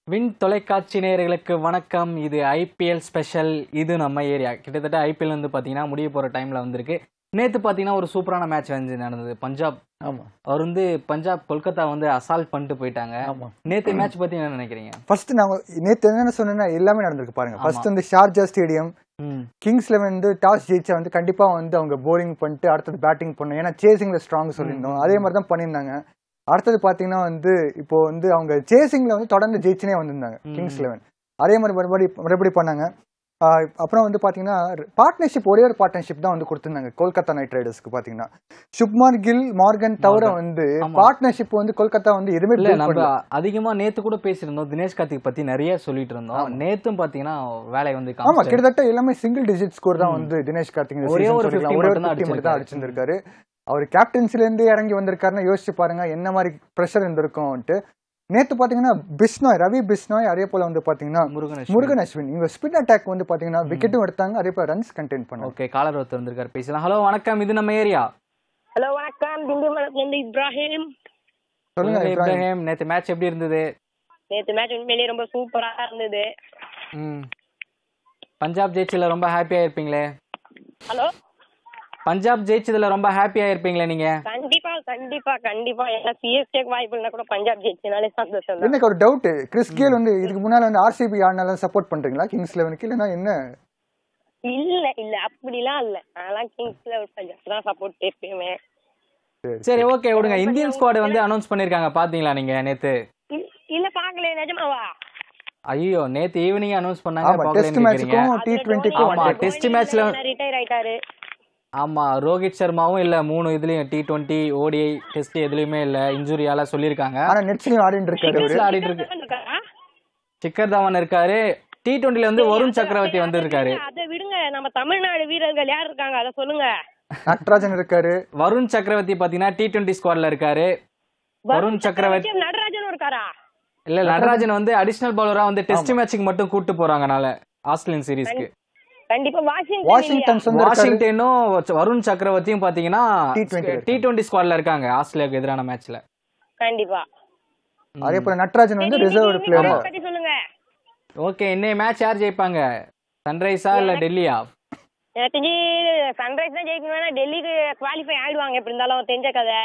Win தொலைக்காட்சி நேயர்களுக்கு வணக்கம் இது ஐபிஎல் ஸ்பெஷல் இது நம்ம ஏரியா கிட்டத்தட்ட ஐபிஎல் வந்து பார்த்தீங்கன்னா முடிய போகிற டைமில் வந்திருக்கு நேற்று பார்த்தீங்கன்னா ஒரு சூப்பரான மேட்ச் வந்து நடந்தது பஞ்சாப் ஆமா அவர் வந்து பஞ்சாப் கொல்கத்தா வந்து அசால்ட் பண்ணிட்டு போயிட்டாங்க ஆமா நேற்று மேட்ச் பற்றி என்ன நினைக்கிறீங்க ஃபர்ஸ்ட் நான் நேத்து என்ன சொன்னேன்னா எல்லாமே நடந்திருக்கு பாருங்க ஃபர்ஸ்ட் வந்து ஷார்ஜா ஸ்டேடியம் ம் கிங்ஸ்ல வந்து டாஸ் ஜெயிச்சா வந்து கண்டிப்பா வந்து அவங்க bowling பண்ணிட்டு அடுத்தது பேட்டிங் பண்ணணும் ஏன்னா சேசிங்ல ஸ்ட்ராங் சொல்லியிருந்தோம் அதே மாதிரி தான் பண்ணியிருந்தாங்க அடுத்தது பாத்தீங்கன்னா வந்து இப்போ வந்து அவங்க சேசிங்ல வந்து தொடர்ந்து ஜெயிச்சுனே வந்திருந்தாங்க ம். கிங்ஸ் லெவன் அதே மாதிரி மறுபடி மறுபடி பண்ணாங்க ஆஹ் அப்புறம் வந்து பாத்தீங்கன்னா பார்ட்னர்ஷிப் ஒரே ஒரு பார்ட்னர்ஷிப் தான் வந்து கொடுத்திருந்தாங்க கொல்கத்தா நைட் ரைடர்ஸ்க்கு பாத்தீங்கன்னா சுப்மான் கில் மார்கன் தவிர மார்கன். வந்து ஆமா. பார்ட்னர்ஷிப் வந்து கொல்கத்தா வந்து எதுவுமே இல்ல build நம்ம பண்ணல. அதிகமா நேத்து கூட பேசியிருந்தோம் தினேஷ் கார்த்திக் பத்தி நிறைய சொல்லிட்டு இருந்தோம் ஆமா. நேத்தும் பாத்தீங்கன்னா வேலை வந்து ஆமா காமிச்சாரு. கிட்டத்தட்ட எல்லாமே சிங்கிள் டிஜிட் ஸ்கோர் தான் ம். வந்து தினேஷ் கார்த்திக் இந்த ஒரே season ஒரு சொல்லிக்கலாம். 50 ஒரே ஒரு மட்டும் தான் 50 மட்டும் தான் அடிச்சிருக்காரு. அடிச்சிருந்திருக்காரு அவர் கேப்டன்சில இருந்து இறங்கி வந்திருக்காருன்னா யோசிச்சு பாருங்க என்ன மாதிரி பிரஷர் இருந்திருக்கும்ட்டு நேத்து பாத்தீங்கன்னா பிஸ்னாய் ரவி பிஸ்னாய் அதே போல வந்து பாத்தீங்கன்னா முருகன் முருகன் அஸ்வின் இவங்க ஸ்பின் அட்டாக் வந்து பாத்தீங்கன்னா விக்கெட்டும் எடுத்தாங்க அதே போல ரன்ஸ் கண்டெயின் பண்ணாங்க ஓகே காலர் ஒருத்தர் வந்திருக்காரு பேசலாம் ஹலோ வணக்கம் இது நம்ம ஏரியா ஹலோ வணக்கம் திண்டிவனத்துல இருந்து இப்ராஹிம் சொல்லுங்க இப்ராஹிம். இப்ராஹிம் நேத்து மேட்ச் எப்படி இருந்தது நேத்து மேட்ச் உண்மையிலேயே ரொம்ப சூப்பரா இருந்தது ம் பஞ்சாப் ஜெயிச்சதுல ரொம்ப ஹாப்பியா இருப்பீங்களே ஹலோ பஞ்சாப் ஜெயிச்சதுல ரொம்ப ஹாப்பியா இருப்பீங்களே நீங்க கண்டிப்பா கண்டிப்பா கண்டிப்பா ஏன்னா சிஎஸ்கேக்கு வாய்ப்பு இல்லைனா கூட பஞ்சாப் ஜெயிச்சனாலே சந்தோஷம் தான் எனக்கு ஒரு டவுட் கிறிஸ் கேல் வந்து இதுக்கு முன்னால வந்து ஆர்சிபி ஆடினாலும் சப்போர்ட் பண்றீங்களா கிங்ஸ் லெவனுக்கு இல்லைன்னா என்ன இல்ல இல்ல அப்படிலாம் இல்ல அதெல்லாம் கிங்ஸ்ல பஞ்சாப் தான் சப்போர்ட் எப்பயுமே சரி ஓகே விடுங்க இந்தியன் ஸ்குவாட் வந்து அனௌன்ஸ் பண்ணிருக்காங்க பாத்தீங்களா நீங்க நேத்து இல்ல- இல்ல பாக்கல நிஜமாவா ஐயோ நேத்து ஈவினிங் அனௌன்ஸ் பண்ணாங்க ஆமா பாக்கலைன்னு டெஸ்ட் கேக்குறீங்க. மேட்சுக்கும் டி டுவெண்ட்டிக்கும் ஆமா, test matchல- ரிட்டையர் ஆயிட்டாரு ஆமா ரோஹித் சர்மாவும் இல்ல மூணு இதுலயும் டி டுவெண்ட்டி ஓடிஐ டெஸ்ட் எதுலயுமே இல்ல இன்ஜுரியால சொல்லியிருக்காங்க ஆனா நெட்ஸ்லயும் ஆடிட்டு இருக்காரு அவரு Netsல ஆடிட்டு இருக்கு இருக்காரா? சிக்கர் தவான் இருக்காரு டி டுவெண்ட்டில வந்து வருண் சக்கரவர்த்தி வந்திருக்காரு அதை விடுங்க நம்ம தமிழ்நாடு வீரர்கள் யார் இருக்காங்க அதை சொல்லுங்க நட்ராஜன் இருக்காரு வருண் சக்கரவர்த்தி பாத்தீங்கன்னா டி டுவெண்ட்டி ஸ்குவாட்ல இருக்காரு வருண் சக்கரவர்த்தி நடராஜனும் இருக்காரா இல்ல நடராஜன் வந்து அடிஷனல் பவுலரா வந்து டெஸ்ட் மேட்சுக்கு மட்டும் கூட்டு போறாங்கனால ஆஸ்திரேலியன் சீரிஸ்க்கு கண்டிப்பா வாஷிங்டன் வாஷிங்டன் வந்து இருக்காரு வாஷிங்டனும் வருண் சக்கரவர்த்தியும் பாத்தீங்கன்னா T20 டி டுவெண்ட்டி ஸ்குவாட்ல இருக்காங்க ஆஸ்திரேலியாவுக்கு எதிரான மேட்ச்ல கண்டிப்பா அதே போல நட்ராஜன் வந்து ரிசர்வ் பிளேயர் இன்னைக்கு பத்தி சொல்லுங்க ஓகே இன்னைய மேட்ச் யார் ஜெயிப்பாங்க சன்ரைஸா இல்ல டெல்லியா எனக்கு தெரிஞ்சு சன்ரைஸ் தான் ஜெயிக்கணும் வேணா டெல்லிக்கு குவாலிஃபை ஆயிடுவாங்க எப்படி இருந்தாலும் தெரிஞ்ச கதை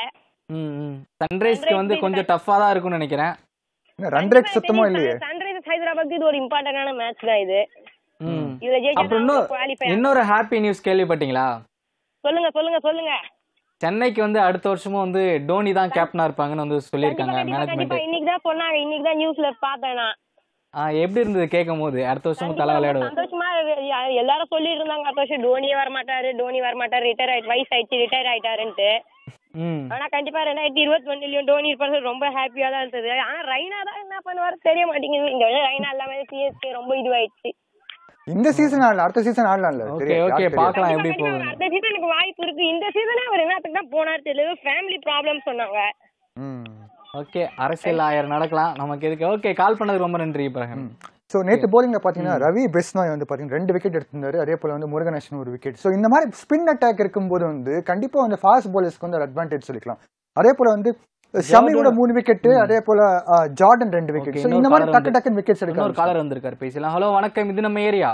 சன்ரைஸ்க்கு வந்து கொஞ்சம் டஃப்பா தான் இருக்கும்னு நினைக்கிறேன் ரன் ரேட் சுத்தமா இல்லையே சன்ரைசர்ஸ் ஹைதராபாத் இது ஒரு இம்பார்ட்டன்டான மேட்ச் தான் இது ம். இதுல அப்புறம் ஜெயிக்க இன்னும் குவாலிஃபை இன்னொரு ஹாப்பி நியூஸ் கேள்விப்பட்டீங்களா சொல்லுங்க சொல்லுங்க சொல்லுங்க சென்னைக்கு வந்து அடுத்த வருஷமும் வந்து டோனி தான் கேப்டனா இருப்பாங்கன்னு வந்து கண்டிப்பா சொல்லியிருக்காங்க கண்டிப்பா கண்டிப்பா மேனேஜ்மெண்ட் இன்னைக்கு தான் சொன்னாங்க இன்னைக்கு தான் நியூஸ்ல பார்த்தேன் நான் எப்படி இருந்தது கேட்கும் போது அடுத்த வருஷமும் தலை கண்டிப்பா ரொம்ப விளையாடுவோம் சந்தோஷமா இருக்கு. யா- எல்லாரும் சொல்லிட்டு இருந்தாங்க அடுத்த வருஷம் டோனியே வர மாட்டாரு டோனி வர மாட்டாரு ரிட்டையர் ஆயிட்டு வயசு ஆயிடுச்சு ரிட்டையர் ஆயிட்டாருன்ட்டு ம் ஆனா கண்டிப்பா ரெண்டாயிரத்தி இருபத்தி ஒண்ணுலயும் டோனி இருப்பாரு ரொம்ப ஹாப்பியா தான் இருந்தது ஆனா ரெய்னா தான் என்ன பண்ணுவாரு தெரிய மாட்டேங்குது இந்த வருஷம் ரெய்னா இல்லாம சிஎஸ்கே ரொம்ப இதுவாயிடுச்சு இந்த சீசன் ஆடல அடுத்த சீசன் ஆடலாம்ல ஓகே தெரியாது, ஓகே யாருக்கு தெரியும். பார்க்கலாம் எப்படி கண்டிப்பா போகுது அடுத்த சீசனுக்கு வாய்ப்பு இருக்கு இந்த சீசனே அவர் என்னத்துக்கு தான் போனாரு தெரியல ஃபேமிலி ப்ராப்ளம் சொன்னாங்க ம். ஓகே அரசியல் ஆயிரம் நடக்கலாம் நமக்கு எதுக்கு ஓகே கால் பண்ணது ரொம்ப நன்றி இப்ராஹிம் சோ நேத்து போலிங்ல பாத்தீங்கன்னா ரவி பெஸ்னாய் வந்து பாத்தீங்கன்னா ரெண்டு விக்கெட் எடுத்திருந்தாரு அதே போல வந்து முருகன் அஸ்வின் ஒரு விக்கெட் சோ இந்த மாதிரி ஸ்பின் அட்டாக் இருக்கும்போது வந்து கண்டிப்பா வந்து ஃபாஸ்ட் bowlersக்கு வந்து ஒரு அட்வான்டேஜ் சொல்லிக்கலாம் அதே போல வந்து ஷமியோட மூணு விக்கெட் அதே போல அஹ், ஜார்டன் ரெண்டு விக்கெட் Okay, சோ இந்த இன்னொரு மாதிரி caller டக்கு வந்து- டக்குன்னு விக்கெட்ஸ் இன்னொரு எடுக்கலாம் காலர் வந்திருக்காரு பேசலாம் ஹலோ வணக்கம் இது நம்ம ஏரியா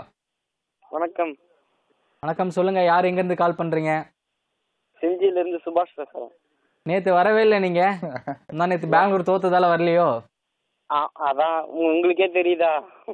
வணக்கம் வணக்கம் சொல்லுங்க யார் எங்க இருந்து கால் பண்றீங்க செஞ்சியில இருந்து சுபாஷ் பேசுறேன் நேத்து வரவே இல்லை நீங்க நான் நேத்து பெங்களூர் தோத்ததால வரலையோ ஆ, அதான் உங்களுக்கே தெரியுதா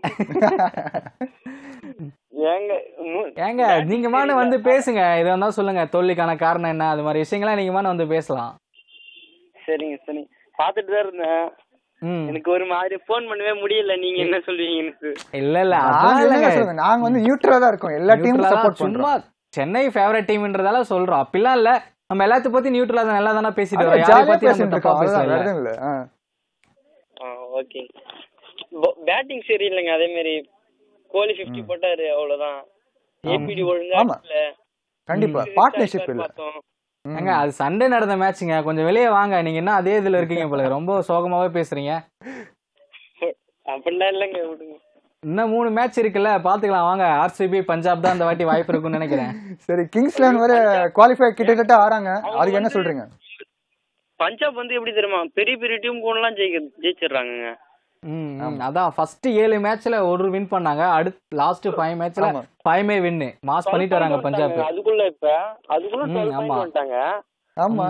ஏங்க மு- ஏங்க நீங்க மான வந்து பேசுங்க இதை வந்தா சொல்லுங்க தோல்விக்கான காரணம் என்ன அது மாதிரி விஷயங்கள்லாம் நீங்க மான வந்து பேசலாம் சரிங்க சரி பாத்துட்டு தான் இருந்தேன் ம் எனக்கு ஒரு மாதிரி ஃபோன் பண்ணவே முடியல நீங்க என்ன சொல்றீங்க எனக்கு இல்ல இல்ல நாங்க அதான் என்னங்க இல்லைங்க சொல்லுங்க நாங்க வந்து நியூட்ரலா தான் இருக்கோம் எல்லா டீமும் Neutral ஆ சப்போர்ட் பண்றோம் சும்மா சென்னை ஃபேவரட் டீம்ன்றதால சொல்றோம் அப்படிலாம் இல்ல நம்ம எல்லாத்த பத்தி நியூட்ரலா தான் நல்லா தானே பேசிட்டு அதான் வரோம் யாரை ஜாலியா பத்தி நம்ம பேசிட்டு தப்பா இருக்கோம் அவ்வளவுதான், பேசல வேற எதுவும் இல்ல ஆ. ஓகே பேட்டிங் சரியில்லைங்க அதே மாதிரி கோலி 50 போட்டாரு அவ்வளவுதான் ஏபிடி ஒழுங்கா ஆமா. இல்ல கண்டிப்பா பார்ட்னர்ஷிப் இல்ல பார்த்தோம் ம். ஏங்க அது சண்டே நடந்த மேட்ச்ங்க கொஞ்சம் வெளியே வாங்க நீங்க என்ன அதே இதுல இருக்கீங்க போல ரொம்ப சோகமாவே பேசுறீங்க அப்படிலாம் இல்லைங்க விடுங்க இன்னும் மூணு மேட்ச் இருக்குல்ல பாத்துக்கலாம் வாங்க ஆர்சிபி பஞ்சாப் தான் அந்த வாட்டி வாய்ப்பு இருக்கும்னு நினைக்கிறேன் சரி கிங்ஸ் லெவன் வர குவாலிஃபை கிட்டத்தட்ட ஆறாங்க அவங்க அதுக்கு என்ன வந்து- சொல்றீங்க பஞ்சாப் வந்து எப்படி தெரியுமா பெரிய பெரிய டீம் கூட எல்லாம் ஜெயிக்க ஜெயிச்சிடுறாங்க ம், ம். அதான் ஃபர்ஸ்ட் ஏழு மேட்ச்ல ஒரு வின் பண்ணாங்க அடுத்து லாஸ்ட் ஃபைவ் மேட்ச்ல ஆமா. ஃபைவ்மே வின் மாஸ் பண்ணிட்டு வராங்க பஞ்சாப் அதுக்குள்ள இப்ப அதுக்குள்ள ம், 12 ஆமா. point வந்துட்டாங்க ஆமா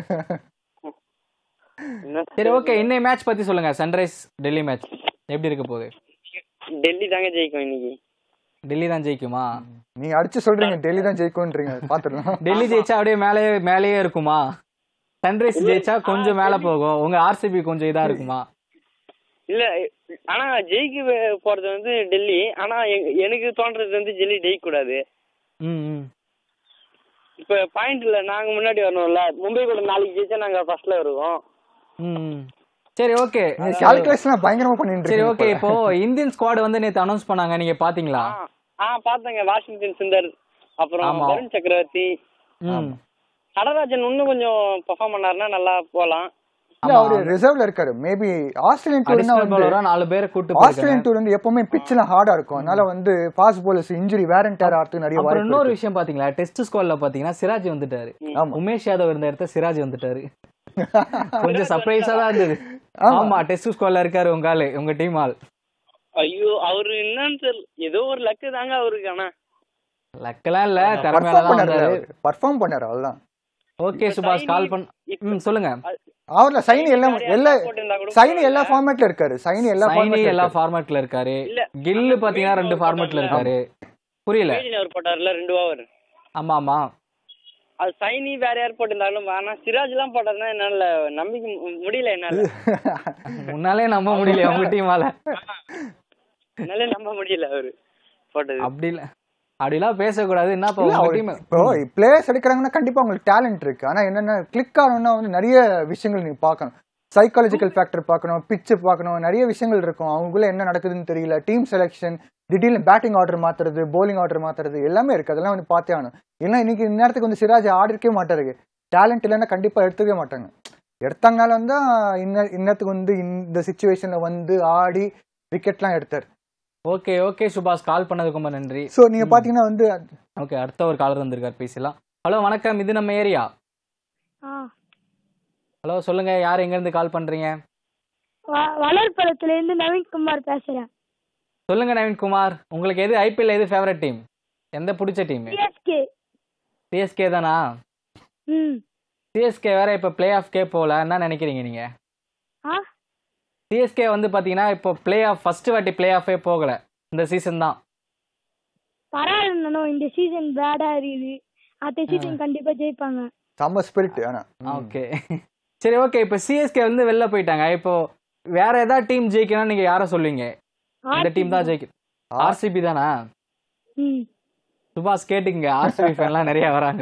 என்ன சரி ஓகே இன்னைய மேட்ச் பத்தி சொல்லுங்க சன்ரைஸ் டெல்லி மேட்ச் எப்படி இருக்க போகுது டெல்லி தாங்க ஜெயிக்கும் இன்னைக்கு டெல்லி தான் ஜெயிக்குமா நீங்க அடிச்சு சொல்றீங்க டெல்லி தான் ஜெயிக்கும்ன்றீங்க பாத்துடலாம் டெல்லி ஜெயிச்சா அப்படியே மேலேயே மேலேயே இருக்குமா சன்ரைஸ் ஜெயிச்சா கொஞ்சம் மேல போகும் உங்க ஆர்சிபி கொஞ்சம் இதா இருக்குமா இல்ல ஆனா ஜெயிக்க வே- போறது வந்து டெல்லி ஆனா எங்க- எனக்கு தோன்றது வந்து டெல்லி ஜெயிக்க கூடாது ம் ம் இப்ப பாயிண்ட்ல நாங்க முன்னாடி வரணும்ல மும்பை கூட நாளைக்கு ஜெயிச்சா நாங்க ஃபர்ஸ்ட்ல வருவோம் ம், ம் சரி ஓகே கால்குலேஷன் பயங்கரமா பண்ணிட்டு சரி இருக்கீங்க ஓகே போல. இப்போ இந்தியன் ஸ்குவாட் வந்து நேத்து அனௌன்ஸ் பண்ணாங்க நீங்க பாத்தீங்களா ஆ, ஆ பாத்தங்க வாஷிங்டன் சுந்தர் அப்புறம் ஆமா. வருண் சக்கரவர்த்தி ம் நடராஜன் இன்னும் கொஞ்சம் பெர்ஃபார்ம் பண்ணாருன்னா நல்லா போலாம் இல்ல அவரு ரிசர்வ்ல இருக்காரு மேபி ஆஸ்திரேலியன் டூர்னா அடிஷனல் வந்து பவுலரா நாலு பேரை கூட்டு போயிருக்காங்க ஆஸ்திரேலியன் டூர் வந்து எப்பவுமே பிட்ச்ல ஹார்டா இருக்கும் அதனால வந்து fast bowlers injury wear and tear ஆறதுக்கு நிறைய அப்புறம் வாய்ப்பு இன்னொரு இருக்கு. விஷயம் பாத்தீங்களா டெஸ்ட் ஸ்குவாட்ல பாத்தீங்கன்னா சிராஜ் வந்துட்டாரு ஆமா உமேஷ் யாதவ் இருந்த இடத்த சிராஜ் வந்துட்டாரு கொஞ்சம் சர்ப்ரைஸா தான் இருந்தது ஆமா. ஆமா டெஸ்ட் ஸ்குவாட்ல இருக்காரு உங்க ஆளு உங்க டீம் ஆள் ஐயோ அவரு என்னன்னு தெரியல ஏதோ ஒரு லக்கு தாங்க அவருக்கு ஆனா லக்கெல்லாம் இல்ல திறமையால பர்ஃபார்ம் தான் பண்ணாரு வந்தாரு அவரு பர்ஃபார்ம் பண்ணாரு அவ்வளவுதான் ஓகே சுபாஷ் கால் பண்ண ம் சொல்லுங்க அவர்ல சைனி எல்லாம் எல்லா போட்டிருந்தா கூட சைனி எல்லா ஃபார்மேட்ல இருக்காரு சைனி எல்லா சைனி ஃபார்மேட்ல எல்லா ஃபார்மேட்ல இருக்காரு இல்ல. கில்லு பாத்தீங்கன்னா ரெண்டு ஃபார்மேட்ல இருக்காரு புரியல மேடின் அவர் போட்டார்ல ரெண்டு ஓவர் ஆமா ஆமா அது சைனி வேற யார் போட்டிருந்தாலும் ஆனா சிராஜ் எல்லாம் போட்டாருன்னா என்னால நம்பிக்கை மு- முடியல என்னால முன்னாலே நம்ப முடியல உங்க டீமால என்னால நம்ப முடியல அவரு போட்டது அப்படி இல்ல அப்படிலாம் பேசக்கூடாது என்னப்பா இல்ல, உங்க அவரு- டீம் இப்போ பிளேயர்ஸ் எடுக்கிறாங்கன்னா கண்டிப்பா உங்களுக்கு டேலண்ட் இருக்கு ஆனா என்னன்னா கிளிக் ஆகணும்னா வந்து நிறைய விஷயங்கள் நீங்க பார்க்கணும் சைக்காலஜிக்கல் ஃபேக்டர் பார்க்கணும் பிச்சு பார்க்கணும் நிறைய விஷயங்கள் இருக்கும் அவங்களுக்குள்ள என்ன நடக்குதுன்னு தெரியல டீம் செலெக்ஷன் திடீர்னு பேட்டிங் ஆர்டர் மாத்துறது bowling ஆர்டர் மாத்துறது எல்லாமே இருக்கு அதெல்லாம் வந்து பார்த்தே ஆகணும் ஏன்னா இன்னைக்கு இந்நேரத்துக்கு வந்து சிராஜ் ஆடிருக்கவே மாட்டாரு டேலண்ட் இல்லைன்னா கண்டிப்பா எடுத்துக்கவே மாட்டாங்க எடுத்தாங்கனால வந்து இன்ன இன்னத்துக்கு வந்து இந்த சுச்சுவேஷன்ல வந்து ஆடி விக்கெட்லாம் எடுத்தார் ஓகே ஓகே சுபாஷ் கால் பண்ணதுக்கு ரொம்ப நன்றி ஸோ நீங்க பாத்தீங்கன்னா வந்து ஓகே அடுத்த ஒரு காலர் வந்திருக்கார் பேசலாம் ஹலோ வணக்கம் இது நம்ம ஏரியா ஆ ஹலோ சொல்லுங்க யார் எங்க இருந்து கால் பண்றீங்க வ- வளர்பலத்திலேருந்து நவீன்குமார் பேசுறேன் சொல்லுங்க நவீன்குமார் உங்களுக்கு எது ஐபிஎல் எது ஃபேவரட் டீம் எந்த பிடிச்ச டீம் சிஎஸ்கே சிஎஸ்கே தானா ம் சிஎஸ்கே வேற இப்ப பிளே ஆஃப்கே போகல என்ன நினைக்கிறீங்க நீங்க ஆ சிஎஸ்கே வந்து பாத்தீங்கன்னா இப்போ பிளே ஆஃப் ஃபர்ஸ்ட் வாட்டி பிளே ஆஃபே போகல இந்த சீசன் தான் பரவாயில்ல இந்த சீசன் பேடா இருக்குது அடுத்த சீசன் கண்டிப்பா ஜெயிப்பாங்க செம்ம ஸ்பிரிட் ஆனா ஓகே சரி ஓகே இப்போ சிஎஸ்கே வந்து வெளில போயிட்டாங்க இப்போ வேற ஏதாவது டீம் ஜெயிக்கணும்னா நீங்க யாரை சொல்லுவீங்க இந்த டீம் தான் ஜெயிக்கும் ஆர்சிபி தானா ம் சுபாஷ் கேட்டுங்க ஆர்சிபி ஃபேன்லாம் நிறைய வராங்க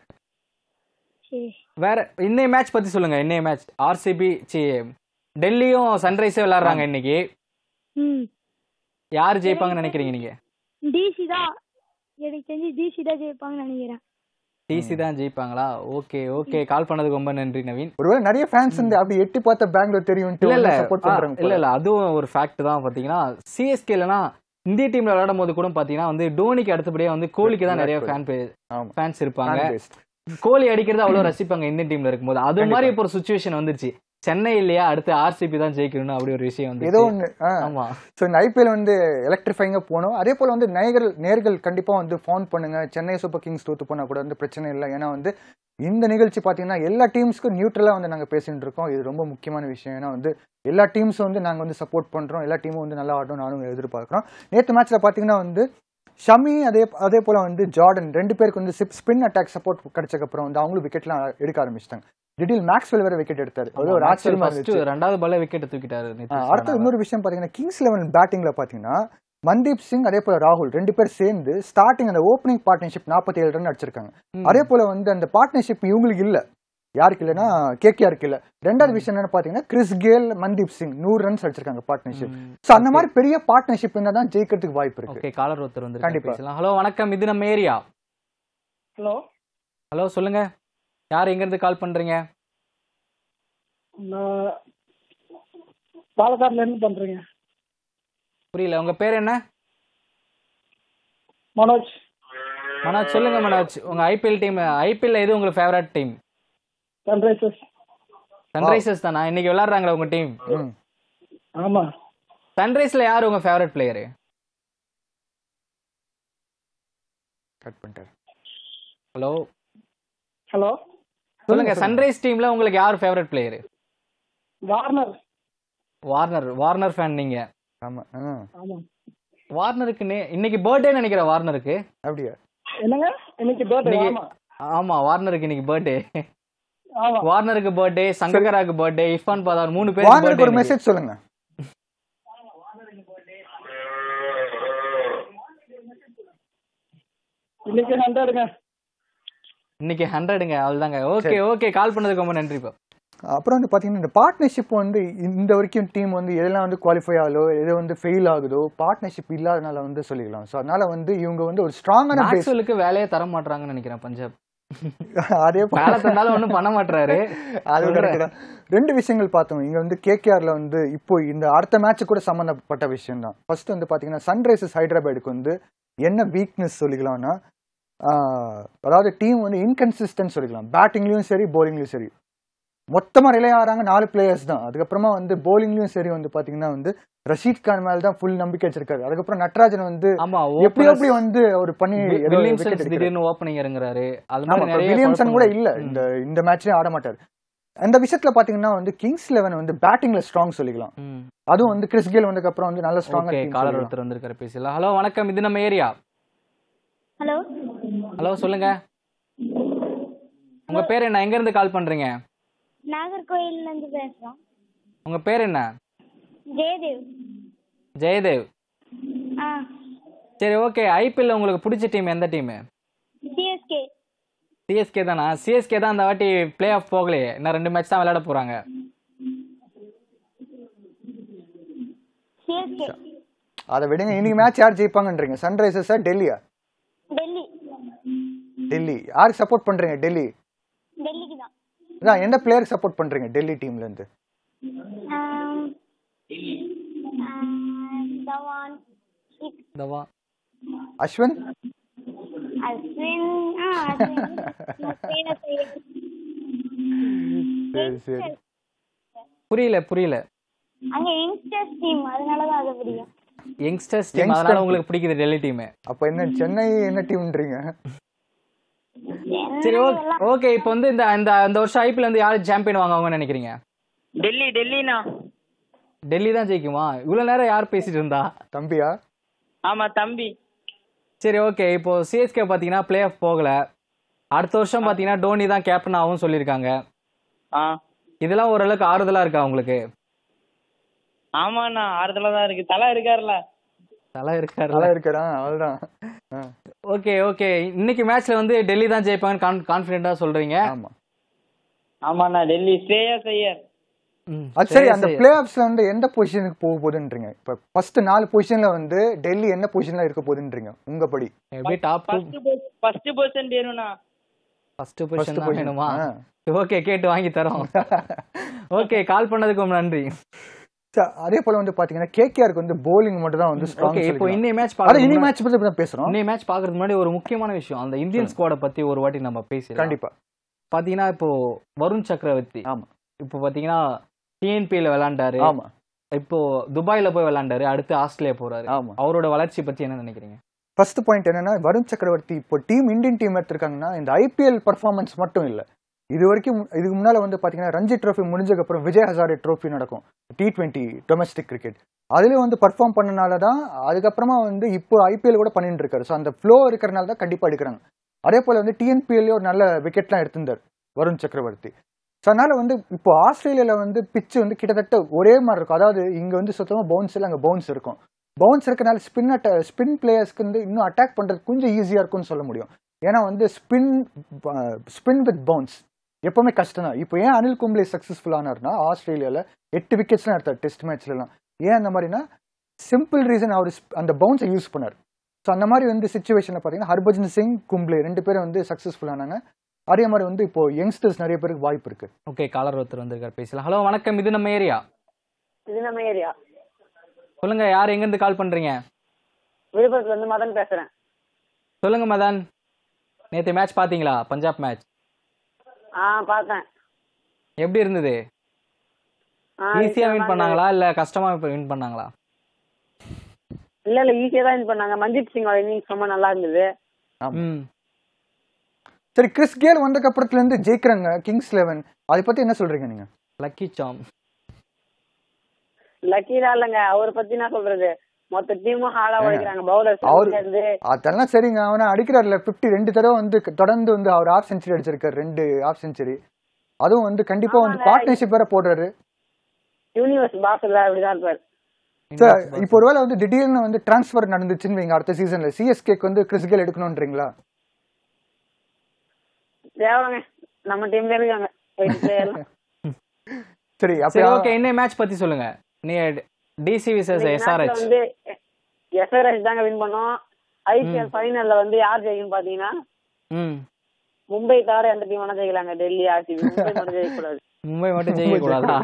சரி வேற இன்னைய மேட்ச் பத்தி சொல்லுங்க இன்னைய மேட்ச் ஆர்சிபி சி டெல்லியும் சன்ரைஸே விளையாடுறாங்க இன்னைக்கு ம் யார் ஜெயிப்பாங்கன்னு நினைக்கிறீங்க நீங்க டிசி தான் எனக்கு தெரிஞ்சு டிசி தான் ஜெயிப்பாங்கன்னு நினைக்கிறேன் டிசி தான் ஜெயிப்பாங்களா ஓகே ஓகே கால் பண்ணதுக்கு ரொம்ப நன்றி நவீன் ஒருவேளை நிறைய ஃபேன்ஸ் வந்து அப்படி எட்டி பார்த்த பெங்களூர் தெரியும் இல்ல இல்ல சப்போர்ட் ஆ, பண்றாங்க இல்ல போல. இல்ல அதுவும் ஒரு ஃபேக்ட் தான் பாத்தீங்கன்னா சிஎஸ்கேலனா இந்திய டீம்ல விளையாடும் போது கூட பாத்தீங்கன்னா வந்து டோனிக்கு அடுத்தபடியே வந்து கோலிக்கு தான் நிறைய ஃபேன் ஆமா. ஃபேன்ஸ் இருப்பாங்க Fan based. கோலி அடிக்கிறது அவ்வளவு ரசிப்பாங்க இந்தியன் டீம்ல இருக்கும்போது அது மாதிரி இப்போ ஒரு சுச்சுவேஷன் வந்துருச்சு சென்னை இல்லையா அடுத்து ஆர்சிபி தான் ஜெயிக்கணும்னு அப்படி ஒரு விஷயம் வந்து ஏதோ ஒண்ணு ஆ. ஆமா ஸோ இந்த ஐபிஎல் வந்து எலக்ட்ரிஃபைங்க போகணும் அதே போல வந்து நேயர்கள் நேர்கள் கண்டிப்பா வந்து ஃபோன் பண்ணுங்க சென்னை சூப்பர் கிங்ஸ் தோத்து போனா கூட வந்து பிரச்சனை இல்லை ஏன்னா வந்து இந்த நிகழ்ச்சி பார்த்தீங்கன்னா எல்லா டீம்ஸ்க்கும் நியூட்ரலாக வந்து நாங்கள் பேசிட்டு இருக்கோம் இது ரொம்ப முக்கியமான விஷயம் ஏன்னா வந்து எல்லா டீம்ஸும் வந்து நாங்கள் வந்து சப்போர்ட் பண்ணுறோம் எல்லா டீமும் வந்து நல்லா ஆடணும் நானும் எதிர்பார்க்குறோம் நேற்று மேட்ச்சில் பார்த்தீங்கன்னா வந்து ஷமி அதே அதே போல வந்து ஜார்டன் ரெண்டு பேருக்கு வந்து ஸ்பின் அட்டாக் சப்போர்ட் கிடைச்சக்கப்புறம் வந்து அவங்களும் விக்கெட்லாம் எடுக்க ஆரம்பிச்சிட்டாங்க திடீர் மேக்ஸ்வெல் வேற விக்கெட் எடுத்தாரு அது ஒரு ஆச்சரியமா ஃபர்ஸ்ட் இருந்துச்சு ரெண்டாவது பால்ல விக்கெட் தூக்கிட்டாரு ஆ, நிதிஷ் அடுத்து ராணா. இன்னொரு விஷயம் பாத்தீங்கன்னா கிங்ஸ் லெவன் பேட்டிங்ல பாத்தீங்கன்னா மன்தீப் சிங் அதே போல ராகுல் ரெண்டு பேர் சேர்ந்து ஸ்டார்டிங் அந்த ஓப்பனிங் பார்ட்னர்ஷிப் 47 ஏழு ரன் அடிச்சிருக்காங்க ம். அதே போல வந்து அந்த பார்ட்னர்ஷிப் இவங்களுக்கு இல்ல யாருக்கு இல்லைன்னா கேகேஆருக்கு இல்ல ரெண்டாவது விஷயம் என்னன்னு பாத்தீங்கன்னா கிறிஸ் கேல் மன்தீப் சிங் நூறு ரன்ஸ் அடிச்சிருக்காங்க பார்ட்னர்ஷிப் ம். சோ அந்த மாதிரி பெரிய பார்ட்னர்ஷிப் இருந்தா தான் ஜெயிக்கிறதுக்கு வாய்ப்பு இருக்கு ஓகே காலர் ஒருத்தர் வந்து கண்டிப்பா. பேசலாம் ஹலோ வணக்கம் இது நம்ம ஏரியா ஹலோ ஹலோ சொல்லுங்க யார் எங்க இருந்து கால் பண்றீங்க நான் பாலக்காடுல இருந்து பண்றேங்க புரியல உங்க பேர் என்ன மனோஜ் மனோஜ் சொல்லுங்க மனோஜ் உங்க ஐபிஎல் டீம் ஐபிஎல் எது உங்களுக்கு ஃபேவரட் டீம் சன்ரைசர்ஸ் சன்ரைசர்ஸ் தானா இன்னைக்கு விளையாடுறாங்களா உங்க டீம் ம். ஆமா சன்ரைஸ்ல யார் உங்க ஃபேவரட் பிளேயரு கட் பண்ணிட்டாரு ஹலோ ஹலோ சொல்லுங்க சன்ரைஸ் டீம்ல உங்களுக்கு யார் favourite player Warner Warner Warner fan நீங்க ஆமா ஆ, ஆமா வார்னருக்கு நே- இன்னைக்கு பர்த்டே நினைக்கிறேன் வார்னருக்கு அப்படியா என்னங்க இன்னைக்கு பர்த்டே இன்னைக்கு ஆமா ஆமா வார்னருக்கு இன்னைக்கு பர்த்டே ஆமா வார்னருக்கு பர்த்டே சங்ககராக்கு பர்த்டே இர்ஃபான் பதார் மூணு பேர் வாங்கருக்கு ஒரு மெசேஜ் சொல்லுங்க இன்னைக்கு ஹண்ட்ரடுங்க இன்னைக்கு ஹண்ட்ரடுங்க அவ்வளவுதாங்க ஓகே ஓகே கால் பண்ணதுக்கு ரொம்ப நன்றி இப்போ அப்புறம் வந்து பாத்தீங்கன்னா இந்த பார்ட்னர்ஷிப் வந்து இந்த வரைக்கும் டீம் வந்து எதெல்லாம் வந்து குவாலிஃபை ஆகலோ எது வந்து ஃபெயில் ஆகுதோ பார்ட்னர்ஷிப் இல்லாதனால வந்து சொல்லிக்கலாம் ஸோ அதனால வந்து இவங்க வந்து ஒரு ஸ்ட்ராங்கான பேஸ் மேக்ஸ்வெலுக்கு வேலையே தர மாட்டாங்கன்னு நினைக்கிறேன் பஞ்சாப் அதே போல- வேலை தந்தாலும் ஒன்றும் பண்ண மாட்டாரு அது correct தான். ரெண்டு விஷயங்கள் பார்த்தோம் இங்க வந்து கேகேஆர்ல வந்து இப்போ இந்த அடுத்த மேட்ச் கூட சம்பந்தப்பட்ட விஷயம் தான் ஃபர்ஸ்ட் வந்து பாத்தீங்கன்னா சன்ரைசர்ஸ் ஹைதராபாத்துக்கு வந்து என்ன வீக்னஸ் சொல்லிக்கலாம்னா ஆஹ், அதாவது டீம் வந்து இன்கன்சிஸ்டன்ட் சொல்லிக்கலாம் பேட்டிங்லயும் சரி bowlingலயும் சரி மொத்தமா ரிலே ஆறாங்க நாலு பிளேயர்ஸ் தான் அதுக்கப்புறமா வந்து bowlingலயும் சரி வந்து பாத்தீங்கன்னா வந்து ரஷீத் கான் மேல தான் ஃபுல் நம்பிக்கை வச்சிருக்காரு அதுக்கப்புறம் நட்ராஜன் வந்து ஆமா எப்படி எப்படி வந்து அவர் பண்ணி ஏதோ wicket வில்லியம்சன் எடுக்கிறாரு. திடீர்னு ஓப்பனிங் இறங்குறாரு அது ஆமா மாதிரி இப்ப நிறைய வில்லியம்சன் கூட குழப்பங்கள். இல்ல ம். இந்த இந்த மேட்ச்லயே ஆட மாட்டாரு அந்த விஷயத்துல பாத்தீங்கன்னா வந்து கிங்ஸ் லெவன் வந்து பேட்டிங்ல ஸ்ட்ராங் சொல்லிக்கலாம் ம். அதுவும் வந்து கிறிஸ் கேல் வந்ததுக்கு அப்புறம் வந்து நல்ல ஸ்ட்ராங்கா ஓகே காலர் ஒருத்தர் வந்திருக்காரு பேசலாம் ஹலோ வணக்கம் இது நம்ம ஏரியா ஹலோ ஹலோ சொல்லுங்க உங்க பேர் என்ன எங்க இருந்து கால் பண்றீங்க நாகர்கோயில்ல இருந்து பேசுறோம் உங்க பேர் என்ன ஜெயதேவ் ஜெயதேவ் ஆ சரி ஓகே ஐபிஎல்ல உங்களுக்கு பிடிச்ச டீம் எந்த டீம் சிஎஸ்கே சிஎஸ்கே தானா சிஎஸ்கே தான் அந்த வாட்டி பிளே ஆஃப் போகலையே இன்னும் ரெண்டு மேட்ச் தான் விளையாட போறாங்க சிஎஸ்கே அதை விடுங்க இன்னைக்கு மேட்ச் யார் ஜெயிப்பாங்கன்றீங்க சன்ரைசர்ஸா டெல்லியா டெல்லி டெல்லி யாருக்கு சப்போர்ட் பண்றீங்க டெல்லி டெல்லிக்கு தான் அதான் எந்த பிளேயருக்கு சப்போர்ட் பண்றீங்க டெல்லி டீம்ல இருந்து ஆம், ஆம், தவான் இக்- தவா அஸ்வின் அஸ்வின் ஆ அஸ்வின் மஸ்தேன சையத். சரி சரி புரியல புரியல அங்க யங்ஸ்டர்ஸ் டீம் அதனாலதான் அது பிடிக்கும் யங்ஸ்டர்ஸ் டீம் Youngster அதனால team. உங்களுக்கு பிடிக்குது டெல்லி டீம் அப்ப என்ன சென்னை என்ன டீம்ன்றீங்க சரி ஓகே ஓகே இப்போ வந்து இந்த இந்த இந்த வருஷம் ஐபிஎல் வந்து யார் சாம்பியன் வாங்குவாங்கன்னு நினைக்கிறீங்க டெல்லி டெல்லினா டெல்லி தான் ஜெயிக்குமா இவ்வளவு நேரம் யார் பேசிட்டு இருந்தா தம்பியா ஆமா தம்பி சரி ஓகே இப்போ சிஎஸ்கே பாத்தீங்கன்னா பிளே ஆஃப் போகல அடுத்த வருஷம் பாத்தீங்கன்னா டோனி தான் கேப்டன் ஆகும் சொல்லியிருக்காங்க ஆ இதெல்லாம் ஓரளவுக்கு ஆறுதலா இருக்கா உங்களுக்கு ஆமாண்ணா ஆறுதலா தான் இருக்கு தலை இருக்காருல்ல தலை இருக்காரு நல்லா இருக்கடா அவ்வளவுதான் ஆ, ஓகே ஓகே இன்னைக்கு மேட்ச்ல வந்து டெல்லி தான் ஜெயிப்பாங்கன்னு கான்பிடென்டா சொல்றீங்க ஆமா ஆமாண்ணா டெல்லி ஸ்ரேயா ஐயர் ம், அது சரி சரி, அந்த சரி. பிளே ஆஃப்ஸ்ல வந்து எந்த பொசிஷனுக்கு போக போகுதுன்றீங்க இப்ப ஃபர்ஸ்ட் நாலு பொசிஷன்ல வந்து டெல்லி என்ன பொசிஷன்ல இருக்க போகுதுன்றீங்க உங்க படி எப்படி top two first first percent வேணும்ண்ணா ஃபர்ஸ்ட் ஃபர்ஸ்ட் பொசிஷன் தான் வேணுமா ஆ. ஓகே கேட்டு வாங்கி தரோம் ஓகே கால் பண்ணதுக்கு ரொம்ப நன்றி ச- அதே போல வந்து பாத்தீங்கன்னா கேகேஆருக்கு வந்து bowling மட்டும் தான் வந்து ஸ்ட்ராங் ஓகே இப்போ இன்னைய மேட்ச் அது இனி பாக்குறது மேட்ச் பத்தி தான் பேசுறோம் இன்னைய மேட்ச் பாக்குறதுக்கு முன்னாடி ஒரு முக்கியமான விஷயம் அந்த இந்தியன் ஸ்குவாட பத்தி ஒரு வாட்டி நம்ம பேசி கண்டிப்பா பாத்தீங்கன்னா இப்போ வருண் சக்கரவர்த்தி ஆமா இப்போ பாத்தீங்கன்னா டிஎன்பில விளையாண்டாரு ஆமா இப்போ துபாயில போய் விளையாண்டாரு அடுத்து ஆஸ்திரேலியா போறாரு ஆமா அவரோட வளர்ச்சி பத்தி என்ன நினைக்கிறீங்க ஃபர்ஸ்ட் பாயிண்ட் என்னன்னா வருண் சக்கரவர்த்தி இப்போ டீம் இந்தியன் டீம் எடுத்திருக்காங்கன்னா இந்த ஐபிஎல் பர்ஃபார்மன்ஸ் மட்டும் இல்ல இது வரைக்கும் இதுக்கு முன்னால வந்து பாத்தீங்கன்னா ரஞ்சி ட்ரோஃபி முடிஞ்சதுக்கு அப்புறம் விஜய் ஹசாரே ட்ரோஃபி நடக்கும் டி டுவெண்ட்டி டொமஸ்டிக் கிரிக்கெட் அதுல வந்து பர்ஃபார்ம் பண்ணனால தான் அதுக்கப்புறமா வந்து இப்போ ஐபிஎல் கூட பண்ணிட்டு இருக்காரு ஸோ அந்த ஃப்ளோ இருக்கிறனால தான் கண்டிப்பா எடுக்கிறாங்க அதே போல வந்து டிஎன்பிஎல்லே ஒரு நல்ல விக்கெட்லாம் எடுத்திருந்தார் வருண் சக்கரவர்த்தி ஸோ அதனால வந்து இப்போ ஆஸ்திரேலியால வந்து பிச்சு வந்து கிட்டத்தட்ட ஒரே மாதிரி இருக்கும் அதாவது இங்க வந்து சுத்தமா பவுன்ஸ் இல்லை அங்க பவுன்ஸ் இருக்கும் பவுன்ஸ் இருக்கனால ஸ்பின் அட்ட ஸ்பின் பிளேயர்ஸ்க்கு வந்து இன்னும் அட்டாக் பண்றது கொஞ்சம் ஈஸியா இருக்கும்னு சொல்ல முடியும் ஏன்னா வந்து ஸ்பின் ஸ்பின் வித் பவுன்ஸ் எப்பவுமே கஷ்டம் தான் இப்போ ஏன் அனில் கும்ப்ளே சக்சஸ்ஃபுல் ஆனார்னா ஆஸ்திரேலியால எட்டு விக்கெட்ஸ்லாம் எடுத்தார் டெஸ்ட் மேட்ச்லலாம் ஏன் அந்த மாதிரினா சிம்பிள் ரீசன் அவர் அந்த பவுன்ஸை யூஸ் பண்ணார் ஸோ அந்த மாதிரி வந்து சுச்சுவேஷனில் பார்த்தீங்கன்னா ஹர்பஜன் சிங் கும்ப்ளே ரெண்டு பேரும் வந்து சக்ஸஸ்ஃபுல் ஆனாங்க அதே மாதிரி வந்து இப்போ யங்ஸ்டர்ஸ் நிறைய பேருக்கு வாய்ப்பு இருக்கு ஓகே காலர் ஒருத்தர் வந்திருக்காரு பேசலாம் ஹலோ வணக்கம் இது நம்ம ஏரியா இது நம்ம ஏரியா சொல்லுங்க யார் எங்க இருந்து கால் பண்றீங்க விழுப்புரத்துல இருந்து மதன் பேசுறேன் சொல்லுங்க மதன் நேத்து மேட்ச் பாத்தீங்களா பஞ்சாப் மேட்ச் ஆ பார்த்தேன் எப்படி இருந்தது ஆ, ஈஸியா வின் நல்லா பண்ணாங்களா இல்ல கஷ்டமா வின் பண்ணாங்களா இல்ல இல்ல ஈஸியா தான் இது பண்ணாங்க மஞ்சித் சிங்கோட இன்னிங்ஸ் ரொம்ப நல்லா இருந்தது ம் சரி கிறிஸ் கேல் வந்ததுக்கு அப்புறத்துல இருந்து ஜெயிக்கிறாங்க கிங்ஸ் லெவன் அதை பத்தி என்ன சொல்றீங்க நீங்க லக்கி சாம் லக்கீலா இல்லங்க அவரை பத்தி என்ன சொல்றது மொத்த டீமும் ஹார்டா உழைக்கிறாங்க பவுலர்ஸ் அவரு- இருந்து அதெல்லாம் சரிங்க அவனை அடிக்கிறாருல பிப்டி ரெண்டு தடவை வந்து தொடர்ந்து வந்து அவர் ஆஃப் செஞ்சுரி அடிச்சிருக்காரு ரெண்டு ஆஃப் செஞ்சுரி அதுவும் வந்து கண்டிப்பா வந்து ஆமாங்க. பார்ட்னர்ஷிப் வேற போடுறாரு யூனிவர்ஸ் பாஸ்ல அப்படிதான் இருப்பாரு சார் இப்போ ஒருவேளை வந்து திடீர்னு வந்து டிரான்ஸ்ஃபர் நடந்துச்சுன்னு வைங்க அடுத்த சீசன்ல சிஎஸ்கேக்கு வந்து கிறிஸ் கேல் எடுக்கணும்ன்றீங்களா தேவைங்க நம்ம டீம்ல இருக்காங்க எட்டு player எல்லாம். சரி சரி அப்ப ஓகே இன்னைய மேட்ச் பத்தி சொல்லுங்க நீ டிசி விசஸ் இன்னைக்கு matchல எஸ்ஆர்ஹெச் வந்து எஸ்ஆர்எஸ் தாங்க வின் பண்ணோம் ஐபிஎல் ஃபைனல்ல வந்து யார் ஜெயிக்கும் பாத்தீங்கன்னா ம் மும்பை தவிர எந்த டீம் வேணா ஜெயிக்கலாங்க டெல்லி ஆர்சிபி மும்பை மட்டும் ஜெயிக்க கூடாது மும்பை மட்டும் ஜெயிக்க கூடாதா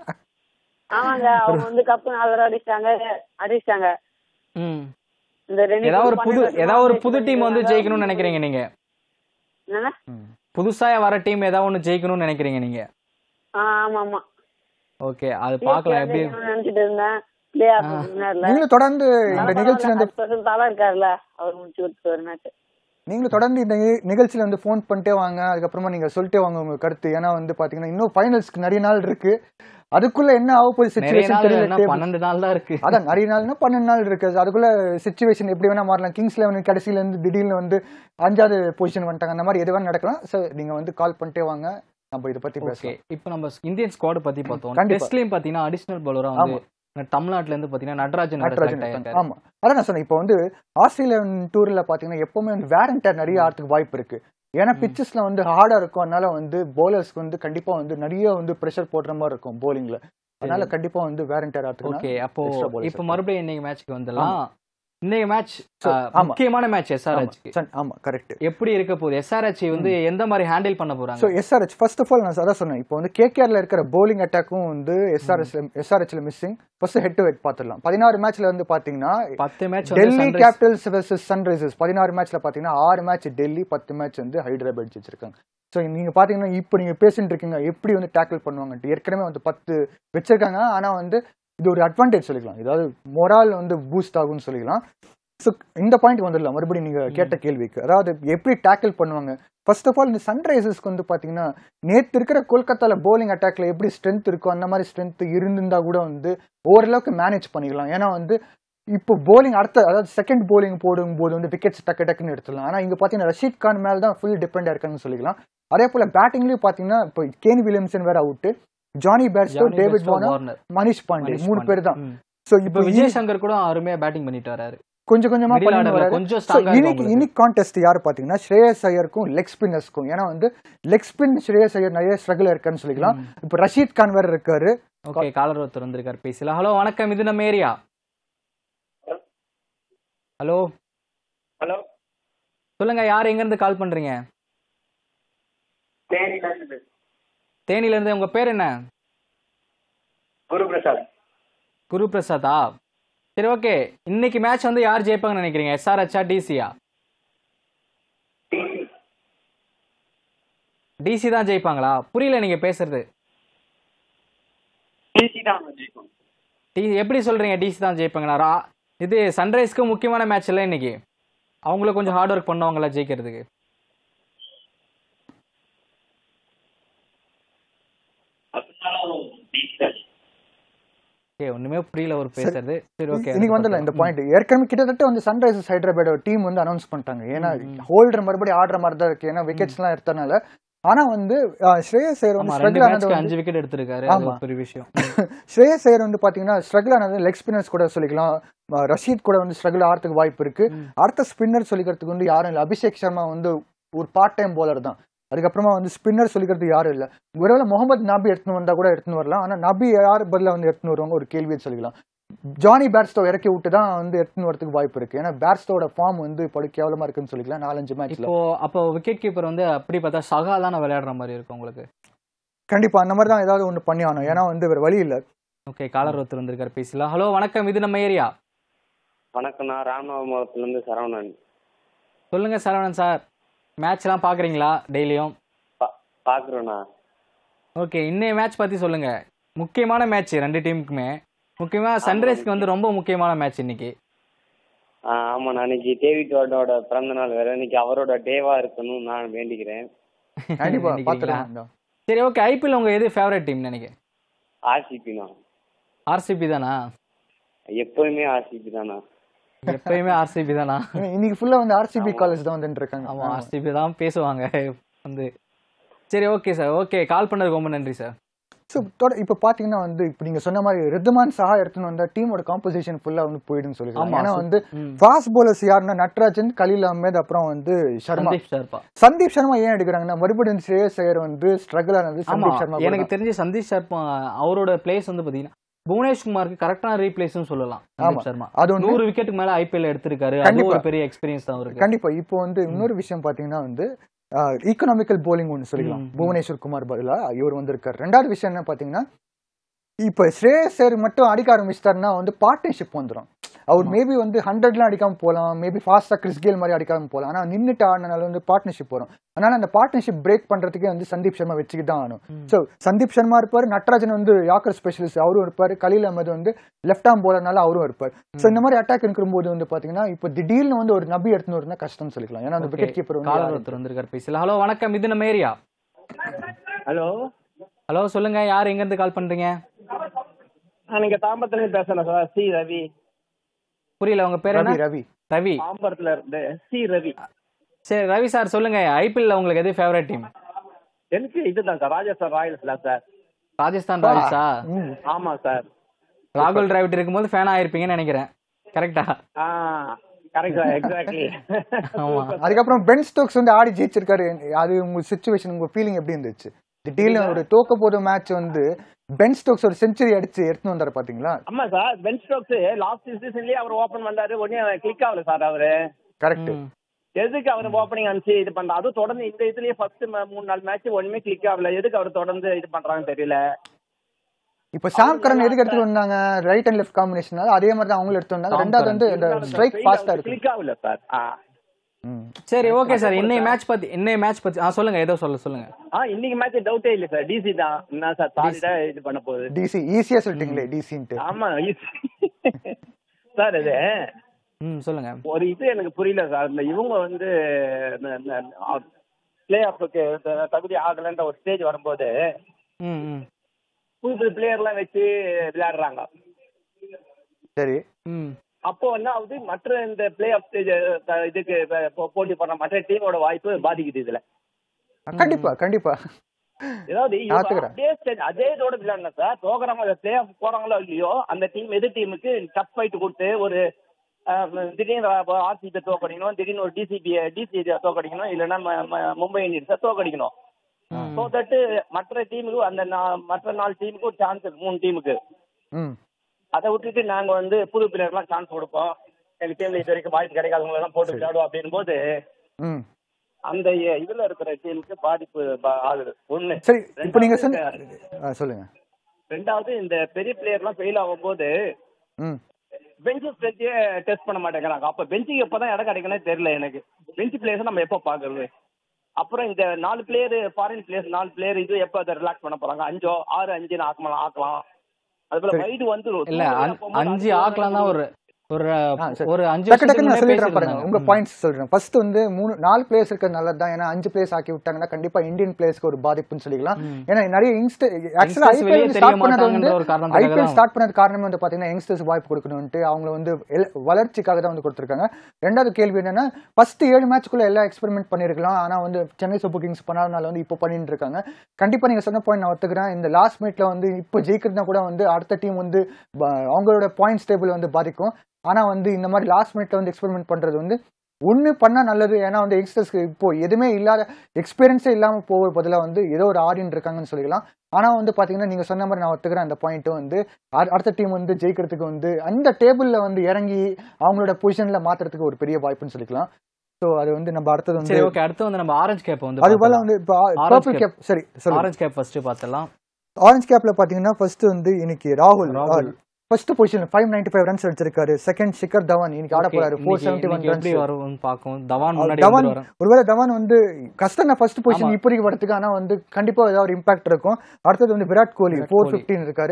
ஆமாங்க அவங்க வந்து கப்பு நாலு தடவை அடிச்சிட்டாங்க அடிச்சிட்டாங்க ம் இந்த ரெண்டு ஏதாவது ஒரு team புது பன்னெண்டு ஏதாவது ஒரு வருஷமா புது டீம் வந்து ஜெயிக்கிறாங்க. ஜெயிக்கணும்னு நினைக்கிறீங்க நீங்க என்னங்க புதுசா வர டீம் ஏதாவது ஒன்று ஜெயிக்கணும்னு நினைக்கிறீங்க நீங்க ஆ, ஆமா ஆமா ஓகே அது பார்க்கலாம் எப்படி ஜெயிக்கணும்னு நினைச்சிட்டு இருந்தேன் பிளே ஆஃப் வின்னர்ல நீங்களும் தொடர்ந்து இந்த நிகழ்ச்சியில வந்து தலா இருக்காருல்ல அவர் முடிச்சு கொடுத்து மேட்ச் நீங்களும் தொடர்ந்து இந்த நி- நிகழ்ச்சியில வந்து ஃபோன் பண்ணிட்டே வாங்க அதுக்கப்புறமா நீங்க சொல்லிட்டே வாங்க உங்க கருத்து ஏன்னா வந்து பாத்தீங்கன்னா இன்னும் ஃபைனல்ஸ்க்கு நிறைய நாள் இருக்கு அதுக்குள்ள என்ன ஆக போகுது நிறைய சுச்சுவேஷன் நாள் தெரியல என்ன table. பன்னெண்டு நாள் தான் இருக்கு அதான் நிறைய நாள்னா பன்னெண்டு நாள் இருக்கு அதுக்குள்ள சுச்சுவேஷன் எப்படி வேணா மாறலாம் கிங்ஸ் லெவன் கடைசியில இருந்து திடீர்னு வந்து அஞ்சாவது பொசிஷன் வந்துட்டாங்க அந்த மாதிரி எது வேணா நடக்கலாம் சோ நீங்க வந்து கால் பண்ணிட்டே வாங்க நம்ம இதை பத்தி ஓகே பேசலாம் இப்போ நம்ம இந்தியன் ஸ்குவாட் பத்தி பார்த்தோம் கண்டிப்பா. டெஸ்ட்லயும் பாத்தீங்கன்னா அடிஷனல் பவுலரா வந்து தமிழ்நாட்டுல இருந்து பாத்தீங்கன்னா நடராஜன் நட்ராஜன் select இருக்காங்க. ஆயிருக்காரு ஆமா அதான் நான் சொன்னேன் இப்போ வந்து ஆஸ்திரேலியன் டூர்ல பாத்தீங்கன்னா எப்பவுமே வந்து வேரண்டர் நிறைய ஆறதுக்கு வாய்ப்பு இருக்கு ஏன்னா பிச்சஸ்ல வந்து ஹார்டா இருக்கும் அதனால வந்து பவுலர்ஸ்க்கு வந்து கண்டிப்பா வந்து நிறைய வந்து ப்ரெஷர் போடுற மாதிரி இருக்கும் போலிங்ல அதனால கண்டிப்பா வந்து வேரண்டர் ஓகே ஆறதுக்கு அப்போ extra bowlers இப்போ மறுபடியும் இன்னைக்கு மேட்ச்க்கு வந்துடலாம் இன்னைக்கு மேட்ச் So, ஆமா. முக்கியமான மேட்ச் எஸ்ஆர்ஹெச்க்கு ஆமா கரெக்ட் எப்படி இருக்க போகுது எஸ்ஆர்ஹெச் வந்து எந்த மாதிரி ஹேண்டில் பண்ண ஸோ போறாங்க எஸ்ஆர்ஹெச் ஃபர்ஸ்ட் ஆஃப் ஆல் நான் அதான் சொன்னேன் இப்போ வந்து கேகேஆர்ல இருக்கிற bowling அட்டாக்கும் வந்து எஸ்ஆர்எஸ் எஸ்ஆர்ஹெச்ல missing first head to head பார்த்துடலாம் பதினாறு மேட்ச்ல வந்து பாத்தீங்கன்னா பத்து match Delhi Capitals versus Sunrisers பதினாறு மேட்ச்ல பாத்தீங்கன்னா ஆறு மேட்ச் டெல்லி பத்து மேட்ச் வந்து ஹைதராபாத் ஜெயிச்சிருக்காங்க ஸோ நீங்க பாத்தீங்கன்னா இப்போ நீங்க பேசிட்டு இருக்கீங்க எப்படி வந்து டேக்கிள் பண்ணுவாங்கன்ட்டு ஏற்கனவே வந்து பத்து வச்சிருக்காங்க ஆனா வந்து இது ஒரு அட்வான்டேஜ் சொல்லிக்கலாம் ஏதாவது மொரால் வந்து பூஸ்ட் ஆகும்னு சொல்லிக்கலாம் ஸோ இந்த பாயிண்ட் வந்துடலாம் மறுபடியும் நீங்க கேட்ட கேள்விக்கு அதாவது எப்படி டேக்கிள் பண்ணுவாங்க ஃபர்ஸ்ட் ஆஃப் ஆல் இந்த சன்ரைசர்ஸ்க்கு வந்து பாத்தீங்கன்னா நேத்து இருக்கிற கொல்கத்தால bowling அட்டாக்ல எப்படி ஸ்ட்ரென்த் இருக்கோ அந்த மாதிரி ஸ்ட்ரென்த் இருந்திருந்தா கூட வந்து ஓரளவுக்கு மேனேஜ் பண்ணிக்கலாம் ஏன்னா வந்து இப்போ bowling அடுத்த அதாவது செகண்ட் bowling போடும்போது வந்து விக்கெட்ஸ் டக்கு டக்குன்னு எடுத்துடலாம் ஆனா இங்க பாத்தீங்கன்னா ரஷீத் கான் மேல தான் ஃபுல் டிபெண்டா இருக்காங்கன்னு சொல்லிக்கலாம் அதே போல பேட்டிங்லயும் பாத்தீங்கன்னா இப்போ கேன் வில்லியம்சன் வேற out Jonny Bairstow David Warner Warner Manish Pandey மூணு பேர் தான் ஸோ இப்போ இப்போ விஜய் சங்கர் கூட அருமையா பேட்டிங் பண்ணிட்டு வராரு கொஞ்சம் கொஞ்சமா Middle பண்ணி orderல வராரு கொஞ்சம் So, strong ஆ இருக்கும் இன்னைக்கு உங்களுக்கு. இன்னைக்கு கான்டெஸ்ட் யாரு பாத்தீங்கன்னா ஸ்ரேயஸ் ஐயருக்கும் லெக் ஸ்பின்னர்ஸ்க்கும் ஏன்னா வந்து லெக் ஸ்பின் ஸ்ரேயஸ் ஐயர் நிறைய ஸ்ட்ரகிள் இருக்கான்னு சொல்லிக்கலாம் இப்போ ரஷீத் கான் வேற இருக்காரு ஓகே காலர் ஒருத்தர் வந்திருக்காரு பேசலாம் ஹலோ வணக்கம் இது நம்ம ஏரியா ஹலோ ஹலோ சொல்லுங்க யார் எங்க இருந்து கால் பண்றீங்க தேனில இருந்து உங்க பேர் என்ன குரு பிரசாத் குரு பிரசாதா சரி ஓகே இன்னைக்கு மேட்ச் வந்து யார் ஜெயிப்பாங்கன்னு நினைக்கிறீங்க எஸ்ஆர்ஹெச்சா டிசியா டிசி தான் ஜெயிப்பாங்களா புரியல நீங்க பேசுறது டிசி தான் ஜெயிக்கும் டி எப்படி சொல்றீங்க டிசி தான் ஜெயிப்பாங்களா ரா இது சன்ரைஸ்க்கு முக்கியமான மேட்ச் இல்லை இன்னைக்கு அவங்கள கொஞ்சம் ஹார்ட் ஒர்க் பண்ணுவாங்களா ஜெயிக்கிறதுக்கு அப்படின்னாலும் டிசி தான் ஓகே ஒண்ணுமே புரியல ஒரு பேசுறது சரி ஓகே இன்னைக்கு வந்துடலாம் இந்த பாயிண்ட் ஏற்கனவே கிட்டத்தட்ட வந்து சன்ரைசர்ஸ் ஹைதராபாத் டீம் வந்து அனௌன்ஸ் பண்ணிட்டாங்க ஏன்னா ஹோல்டர் மறுபடியும் ஆடுற மாதிரி தான் இருக்கு ஏன்னா விக்கெட்ஸ் எல்லாம் எடுத்தனால ஆனா வந்து அஹ், ஸ்ரேயஸ் ஐயர் வந்து ஆமா ரெண்டு ஸ்ட்ரகிள் ஆனது மேட்ச்க்கு வந்து அஞ்சு விக்கெட் எடுத்திருக்காரு அது ஆமா. ஒரு பெரிய விஷயம் ஸ்ரேயஸ் ஐயர் வந்து பாத்தீங்கன்னா ஸ்ட்ரகிள் ஆனது லெக் ஸ்பின்னர்ஸ் கூட சொல்லிக்கலாம் அஹ், ரஷீத் கூட வந்து ஸ்ட்ரகிள் ஆகிறதுக்கு வாய்ப்பு இருக்கு அடுத்த ஸ்பின்னர் சொல்லிக்கிறதுக்கு வந்து யாரும் இல்லை அபிஷேக் சர்மா வந்து ஒரு பார்ட் டைம் bowler தான் அதுக்கப்புறமா வந்து ஸ்பின்னர் சொல்லிக்கிறதுக்கு யாரும் இல்லை ஒருவேளை முகமது நபி எடுத்துன்னு வந்தா கூட எடுத்துன்னு வரலாம் ஆனா நபி யார் பதிலா வந்து எடுத்துன்னு வருவாங்க ஒரு கேள்வியை சொல்லிக்கலாம் ஜானி பேட்ஸ்டோ இறக்கி விட்டு தான் வந்து எடுத்துன்னு வரதுக்கு வாய்ப்பு இருக்கு ஏன்னா பேட்ஸ்டோட ஃபார்ம் வந்து படு கேவலமா இருக்குன்னு சொல்லிக்கலாம் நாலஞ்சு மேட்ச்ல இப்போ அப்போ விக்கெட் கீப்பர் வந்து அப்படி பார்த்தா சகா தானே விளையாடுற மாதிரி இருக்கும் உங்களுக்கு கண்டிப்பா அந்த மாதிரி தான் ஏதாவது ஒண்ணு பண்ணி ஆகணும் ஏன்னா வந்து வேற வழி இல்ல ஓகே காலர் ஒருத்தர் வந்திருக்காரு பேசலாம் ஹலோ வணக்கம் இது நம்ம ஏரியா வணக்கம் நான் ராமநாதபுரத்துல இருந்து சரவணன் சொல்லுங்க சரவணன் சார் மேட்ச்லாம் பாக்குறீங்களா டெய்லியும் பா- பாக்குறேண்ணா ஓகே இன்னைய மேட்ச் பத்தி சொல்லுங்க முக்கியமான மேட்ச் ரெண்டு டீமுக்குமே முக்கியமா சன்ரைஸ்க்கு வந்து ரொம்ப முக்கியமான மேட்ச் இன்னைக்கு ஆ, ஆமா நான் இன்னைக்கு டேவிட் வார்டோட பிறந்த நாள் வேற இன்னைக்கு அவரோட டேவா இருக்கணும் நான் வேண்டிக்கிறேன் கண்டிப்பா நினைக்கிறீங்களா? பாத்துக்கலாம் சரி ஓகே ஐபிஎல் உங்க எது ஃபேவரட் டீம் நினைக்க ஆர்சிபி தான் ஆர்சிபி தானா எப்பவுமே ஆர்சிபி தானா எப்பயுமே ஆர்சிபி தானா இன்னைக்கு ஃபுல்லா வந்து ஆர்சிபி காலேஜ் தான் வந்துட்டு இருக்காங்க ஆமா ஆர்சிபி தான் பேசுவாங்க வந்து சரி ஓகே சார் ஓகே கால் பண்ணதுக்கு ரொம்ப நன்றி சார் ஸோ இப்போ பாத்தீங்கன்னா வந்து இப்போ நீங்க சொன்ன மாதிரி ரித்துமான் சஹா எடுத்துன்னு வந்தா டீமோட காம்போசிஷன் ஃபுல்லா வந்து போயிடுன்னு சொல்லிக்கலாம் ஆமா, ஏன்னா சு- வந்து ம். ஃபாஸ்ட் bowlers யாருன்னா நட்ராஜன் கலீல் அஹ்மத் அப்புறம் வந்து சர்மா சந்தீப் ஷர்பா சந்தீப் சர்மா ஏன் எடுக்கிறாங்கன்னா மறுபடியும் ஸ்ரேயஸ் ஐயர் வந்து ஸ்ட்ரகிள் ஆனது ஆமா சந்தீப் சர்மா கூட எனக்கு தான். தெரிஞ்சு சந்தீப் சர்மா அவரோட பிளேஸ் வந்து பாத்தீங்கன்னா புவனேஷ்குமாருக்கு கரான ரீப்ளேஸ்னு சொல்லலாம் ஆமா. சந்தீப் சர்மா அது ஒண்ணு நூறு விக்கெட்டுக்கு மேல ஐபிஎல் எடுத்திருக்காரு அது கண்டிப்பா. ஒரு பெரிய எக்ஸ்பீரியன்ஸ் தான் அவருக்கு கண்டிப்பா இப்போ வந்து இன்னொரு விஷயம் பாத்தீங்கன்னா வந்து ஈக்கனாமிக்கல் போலிங் ஒன்று சொல்லிக்கலாம் ம், ம். புவனேஸ்வர் குமார் பதிலா இவர் வந்திருக்காரு ரெண்டாவது விஷயம் என்ன பாத்தீங்கன்னா இப்ப ஸ்ரேயஸ் ஐயர் மட்டும் அடிக்க ஆரம்பிச்சிட்டாருன்னா வந்து பார்ட்னர்ஷிப் வந்துரும் அவர் மேபி வந்து ஹண்ட்ரட்லாம் அடிக்காம போகலாம் மேபி ஃபாஸ்டா கிறிஸ் கேல் மாதிரி அடிக்காம போகலாம் ஆனா நின்னுட்டு ஆடினால வந்து பார்ட்னர்ஷிப் வரும் அதனால அந்த பார்ட்னர்ஷிப் பிரேக் பண்றதுக்கே வந்து சந்தீப் சர்மா வச்சுக்கிட்டு தான் ஆகணும் ஸோ சந்தீப் சர்மா இருப்பார் நட்ராஜன் வந்து யாக்கர் ஸ்பெஷலிஸ்ட் அவரும் இருப்பார் கலீல் அஹமது வந்து லெஃப்ட் ஆம் போலர்னால அவரும் இருப்பார் ஸோ இந்த மாதிரி அட்டாக் இருக்கும்போது வந்து பாத்தீங்கன்னா இப்போ திடீர்னு வந்து ஒரு நபி எடுத்துன்னு வரணும் கஷ்டம்னு சொல்லிக்கலாம் ஏன்னா அந்த விக்கெட் கீப்பர் வந்து காலர் யாரு? ஒருத்தர் வந்திருக்காரு பேசல ஹலோ வணக்கம் இது நம்ம ஏரியா ஹலோ ஹலோ சொல்லுங்க யார் எங்க இருந்து கால் பண்றீங்க நான் இங்க தாம்பரத்துல இருந்து பேசுறேன் சார் சி ரவி புரியல உங்க பேர் ரவி என்ன ரவி ரவி தாம்பரத்துல இருந்து சி ரவி சரி ரவி சார் சொல்லுங்க ஐபிஎல்ல உங்களுக்கு எது ஃபேவரட் டீம் எனக்கு இதுதான் சார் ராஜஸ்தான் ராயல்ஸ் தான் சார் ராஜஸ்தான் ராயல்ஸா ம். ஆமா சார் ராகுல் டிராவிட் இருக்கும்போது ஃபேன் ஆயிருப்பீங்கன்னு நினைக்கிறேன் கரெக்டா ஆ கரெக்ட் சார் எக்ஸாக்ட்லி ஆமா அதுக்கப்புறம் பென் ஸ்டோக்ஸ் வந்து ஆடி ஜெயிச்சிருக்காரு அது உங்க சுச்சுவேஷன் உங்க ஃபீலிங் எப்படி இருந்துச்சு திடீர்னு ஒரு தோக்க போற மேட்ச் வந்து பென் ஸ்டோக்ஸ் ஒரு செஞ்சுரி அடிச்சு எடுத்துன்னு வந்தாரு பாத்தீங்களா ஆமா சார் பென் ஸ்டோக்ஸ் லாஸ்ட் சீசன்லயே அவர் ஓபன் பண்ணாரு உடனே கிளிக் ஆகல சார் அவரு கரெக்ட் ம். எதுக்கு அவர் ஓப்பனிங் அனுப்பிச்சு இது பண்ற அதுவும் தொடர்ந்து இந்த இதுலயே ஃபர்ஸ்ட் மூணு நாலு மேட்ச் ஒண்ணுமே கிளிக் ஆகல எதுக்கு அவர் தொடர்ந்து இது பண்றாங்கன்னு தெரியல இப்ப சாம் கரன் எதுக்கு எடுத்துட்டு வந்தாங்க ரைட் அண்ட் லெஃப்ட் காம்பினேஷனால அதே மாதிரி தான் அவங்களும் எடுத்து வந்தாங்க சாம் ரெண்டாவது வந்து இந்த ஸ்ட்ரைக் ஃபாஸ்டா இருக்கு கிளிக் ஆகல சார் ம். சரி ஓகே சார் இன்னைய மேட்ச் பத்தி இன்னைய மேட்ச் பத்தி ஆ சொல்லுங்க ஏதோ சொல்ல சொல்லுங்க ஆ இன்னைக்கு மேட்ச் டவுட்டே இல்ல சார் டிசி தான் என்ன சார் சாலிடா இது பண்ண போகுது டிசி ஈஸியா சொல்லிட்டீங்களே டிசின்ட்டு ஆமா சார் இது ம் சொல்லுங்க ஒரு இது எனக்கு புரியல சார் இந்த இவங்க வந்து பிளே ஆஃபுக்கு தகுதி ஆகலன்ற ஒரு ஸ்டேஜ் வரும்போது ம் ம் புது புது பிளேயர்லாம் வச்சு விளையாடுறாங்க சரி ம் அப்போ என்ன ஆகுது மற்ற இந்த பிளே ஆஃப் ஸ்டேஜ் இதுக்கு ப- போ- போட்டி போடுற மற்ற டீமோட வாய்ப்பு பாதிக்குது இதுல கண்டிப்பா கண்டிப்பா ஏதாவது இவங்க பாத்துக்கிறேன். அப்படியே stage- அதே இதோட விளையாடல சார் போகிறாங்க பிளே ஆஃப் போறாங்களோ இல்லையோ அந்த டீம் எதிர் டீமுக்கு டஃப் ஃபைட் கொடுத்து ஒரு அஹ், திடீர்னு ஆர்சிபி தோக்கடிக்கணும் திடீர்னு ஒரு டிசிபி டிசி தோக்கடிக்கணும் இல்லைன்னா ம- ம- மும்பை இந்தியன்ஸை தோக்கடிக்கணும் ஸோ தட்டு மற்ற டீமுக்கு அந்த நா- மற்ற நாலு டீமுக்கு ஒரு சான்ஸ் இருக்கு மூணு டீமுக்கு ம் அதை விட்டுட்டு நாங்க வந்து புது பிளேயர்லாம் சான்ஸ் கொடுப்போம் எங்க டீம்ல இது வரைக்கும் வாய்ப்பு கிடைக்காதவங்க எல்லாம் போட்டு விளையாடுவோம் அப்படின் போது ம் அந்த இ- இதுல இருக்கிற டீமுக்கு பாதிப்பு பா- ஆகுது ஒண்ணு சரி இப்போ நீங்க சொன்ன ரெண்டாவது ஆ, சொல்லுங்க ரெண்டாவது இந்த பெரிய பிளேயர் எல்லாம் ஃபெயில் ஆகும் போது ம் பெஞ்சு ஸ்ட்ரெச்சே டெஸ்ட் பண்ண மாட்டேங்கிறாங்க அப்ப பெஞ்சுக்கு எப்பதான் இடம் கிடைக்குன்னே தெரியல எனக்கு பெஞ்ச் பிளேயர்ஸ் நம்ம எப்போ பாக்குறது அப்புறம் இந்த நாலு பிளேயர் ஃபாரின் பிளேயர்ஸ் நாலு பிளேயர் இது எப்போ அதை ரிலாக்ஸ் பண்ண போறாங்க அஞ்சோ ஆறு அஞ்சுன்னு ஆக்கலாம் ஆக்கலாம் அது போல சரி. வைடு வந்து இல்ல அஞ்- அஞ்சு ஆக்கலாம் தான் ஒரு ஒரு ஆ, சரி. ஒரு அஞ்சு டக்கு வருஷத்துக்கு டக்குன்னு நான் முன்னாடி சொல்லிடுறேன் பாருங்க பேசியிருந்தாங்க. உங்க ம். பாயிண்ட்ஸ் சொல்றேன் ஃபர்ஸ்ட் வந்து மூணு நாலு பிளேயர்ஸ் இருக்கிறது நல்லது தான் ஏன்னா அஞ்சு பிளேயர்ஸ் ஆக்கி விட்டாங்கன்னா கண்டிப்பா இந்தியன் பிளேயர்ஸ்க்கு ஒரு பாதிப்புன்னு சொல்லிக்கலாம் ம். ஏன்னா நிறைய யங்ஸ்டர் ஆக்சுவலா Youngsters வெளியே ஐபிஎல் தெரிய ஸ்டார்ட் பண்ணது வந்து மாட்டாங்கன்ற ஒரு காரணத்துக்காக ஐபிஎல் தான். ஸ்டார்ட் பண்ணது காரணமே வந்து பாத்தீங்கன்னா யங்ஸ்டர்ஸ் வாய்ப்பு கொடுக்கணும்ட்டு அவங்க வந்து எல்- வளர்ச்சிக்காக தான் வந்து கொடுத்துருக்காங்க ரெண்டாவது கேள்வி என்னன்னா ஃபர்ஸ்ட் ஏழு மேட்ச்க்குள்ள எல்லாம் எக்ஸ்பெரிமெண்ட் பண்ணிருக்கலாம் ஆனா வந்து சென்னை சூப்பர் கிங்ஸ் பண்ணாதனால வந்து இப்போ பண்ணிட்டு இருக்காங்க கண்டிப்பா நீங்க சொன்ன பாயிண்ட் நான் ஒத்துக்கிறேன் இந்த லாஸ்ட் மினிட்ல வந்து இப்போ ஜெயிக்கிறதுனா கூட வந்து அடுத்த டீம் வந்து ப- அவங்களோட பாயிண்ட்ஸ் டேபிள் வந்து பாதிக்கும் ஆனா வந்து இந்த மாதிரி லாஸ்ட் மினிட்ல வந்து எக்ஸ்பெரிமெண்ட் பண்றது வந்து ஒண்ணு பண்ணா நல்லது ஏன்னா வந்து யங்ஸ்டர்ஸ்க்கு இப்போ எதுவுமே இல்லாத எக்ஸ்பீரியன்ஸே இல்லாம போக பதிலா வந்து ஏதோ ஒரு ஆடியன் இருக்காங்கன்னு சொல்லிக்கலாம் ஆனா வந்து பாத்தீங்கன்னா நீங்க சொன்ன மாதிரி நான் ஒத்துக்கிறேன் அந்த பாயிண்ட் வந்து அ- அடுத்த டீம் வந்து ஜெயிக்கிறதுக்கு வந்து அந்த டேபிள்ல வந்து இறங்கி அவங்களோட பொசிஷன்ல மாத்துறதுக்கு ஒரு பெரிய வாய்ப்புன்னு சொல்லிக்கலாம் சோ அது வந்து நம்ம அடுத்தது வந்து சரி ஓகே அடுத்து வந்து நம்ம ஆரஞ்சு கேப் வந்து அது போல வந்து இப்போ Orange பர்பிள் cap. கேப் சரி சொல்லுங்க ஆரஞ்சு கேப் ஃபர்ஸ்ட் பார்த்தலாம் ஆரஞ்ச் கேப்ல பாத்தீங்கன்னா ஃபர்ஸ்ட் வந்து இன்னைக்கு ராகுல் ராகுல். First position five ninety five runs அடிச்சிருக்காரு செகண்ட் ஷிகர் தவான் இன்னைக்கு ஆட போறாரு ஃபோர் செவன்டி ஒன் எப்படி ரன்ஸ் வரும்னு பார்க்கும் தவான் முன்னாடி தவான் வந்துருவாரு. ஒருவேளை தவான் வந்து கஷ்டம் தான் ஃபர்ஸ்ட் பொசிஷன் ஆமா. இப்போதைக்கு வரதுக்கு ஆனா வந்து கண்டிப்பா ஏதாவது ஒரு இம்பாக்ட் இருக்கும் அடுத்தது வந்து விராட் கோலி விராட் ஃபோர் கோலி. பிப்டீன் இருக்காரு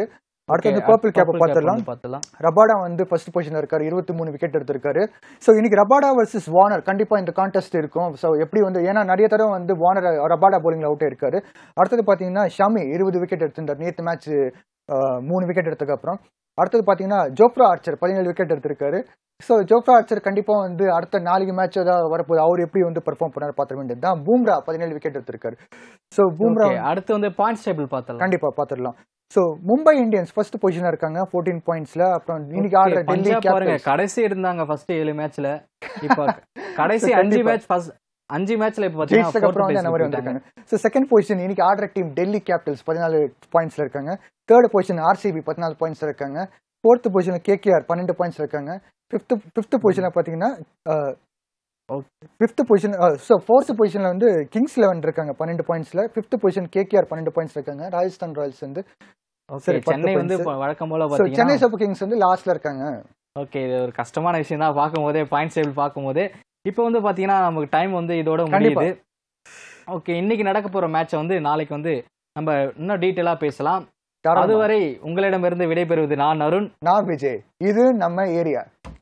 அடுத்தது Okay, purple cap purple cap பார்த்துடலாம் வந்து பார்த்துடலாம் ரபாடா வந்து ஃபர்ஸ்ட் பொசிஷன் இருக்காரு இருபத்தி மூணு விக்கெட் எடுத்திருக்காரு ஸோ இன்னைக்கு ரபாடா வர்சஸ் வார்னர் கண்டிப்பா இந்த கான்டெஸ்ட் இருக்கும் ஸோ எப்படி வந்து ஏன்னா நிறைய தடவை வந்து வார்னர் ரபாடா bowlingல அவுட் இருக்காரு அடுத்தது பாத்தீங்கன்னா ஷமி இருபது விக்கெட் எடுத்திருந்தார் நேற்று மேட்ச் மூணு விக்கெட் எடுத்ததுக்கு அப்புறம் அடுத்தது பாத்தீங்கன்னா ஜோப்ரா ஆர்ச்சர் பதினேழு விக்கெட் எடுத்திருக்காரு ஸோ ஜோப்ரா ஆர்ச்சர் கண்டிப்பா வந்து அடுத்த நாளைக்கு மேட்ச் ஏதாவது வரப்போகுது அவர் எப்படி வந்து பெர்ஃபார்ம் பண்ணாரு பார்த்துக்க வேண்டியது தான் பூம்ரா பதினேழு விக்கெட் எடுத்திருக்காரு ஸோ பூம்ரா Okay, அடுத்து வந்து பாயிண்ட்ஸ் டேபிள் பார்த்தலாம் கண்டிப்பா பாத்துடலாம் so Mumbai Indians first position இருக்காங்க ஃபோர்டீன் பாயிண்ட்ஸ்ல அப்புறம் இன்னைக்கு ஆடுற டெல்லி பஞ்சாப் பாருங்க கேபிட்டல்ஸ் கடைசி இருந்தாங்க ஃபர்ஸ்ட் ஏழு மேட்ச்ல இப்ப கடைசி So, அஞ்சு கண்டிப்பா. மேட்ச் ஃபர்ஸ்ட் அஞ்சு மேட்ச்ல இப்ப ஜெயிச்சதுக்கு அப்புறம் வந்து அந்த மாதிரி பாத்தீங்கன்னா வந்திருக்காங்க ஸோ செகண்ட் பொசிஷன் இன்னைக்கு ஆடுற டீம் டெல்லி கேபிட்டல்ஸ் பதினாலு பாயிண்ட்ஸ்ல இருக்காங்க தேர்ட் பொசிஷன் ஆர்சிபி பதினாலு பாயிண்ட்ஸ்ல இருக்காங்க ஃபோர்த் பொசிஷன் கேகேஆர் பன்னெண்டு பாயிண்ட்ஸ் இருக்காங்க ஃபிஃப்த் ஃபிஃப்த் பொசிஷன்ல பாத்தீங்கன்னா ஃபிஃப்த் பொசிஷன் ஸோ ஃபோர்த் பொசிஷன்ல வந்து கிங்ஸ் லெவன் இருக்காங்க பன்னெண்டு பாயிண்ட்ஸ்ல ஃபிஃப்த் பொசிஷன் கேகேஆர் பன்னெண்டு பாயிண்ட்ஸ் இருக்காங்க ராஜஸ்தான் ராயல்ஸ் வந்து Okay, சரி, பத்து சென்னை வந்து points. இப்ப வழக்கம் போல ஸோ சென்னை பாத்தீங்கன்னா சூப்பர் கிங்ஸ் வந்து லாஸ்ட்ல இருக்காங்க ஓகே இது ஒரு கஷ்டமான விஷயம் தான் பார்க்கும்போதே பாயிண்ட்ஸ் டேபிள் பார்க்கும்போது இப்போ வந்து பாத்தீங்கன்னா நமக்கு டைம் வந்து இதோட கண்டிப்பா. முடியுது ஓகே இன்னைக்கு நடக்க போற மேட்சை வந்து நாளைக்கு வந்து நம்ம இன்னும் டீட்டெயிலா பேசலாம் தாராளமா. அதுவரை உங்களிடமிருந்து விடைபெறுவது நான் அருண் நான் விஜய் இது நம்ம ஏரியா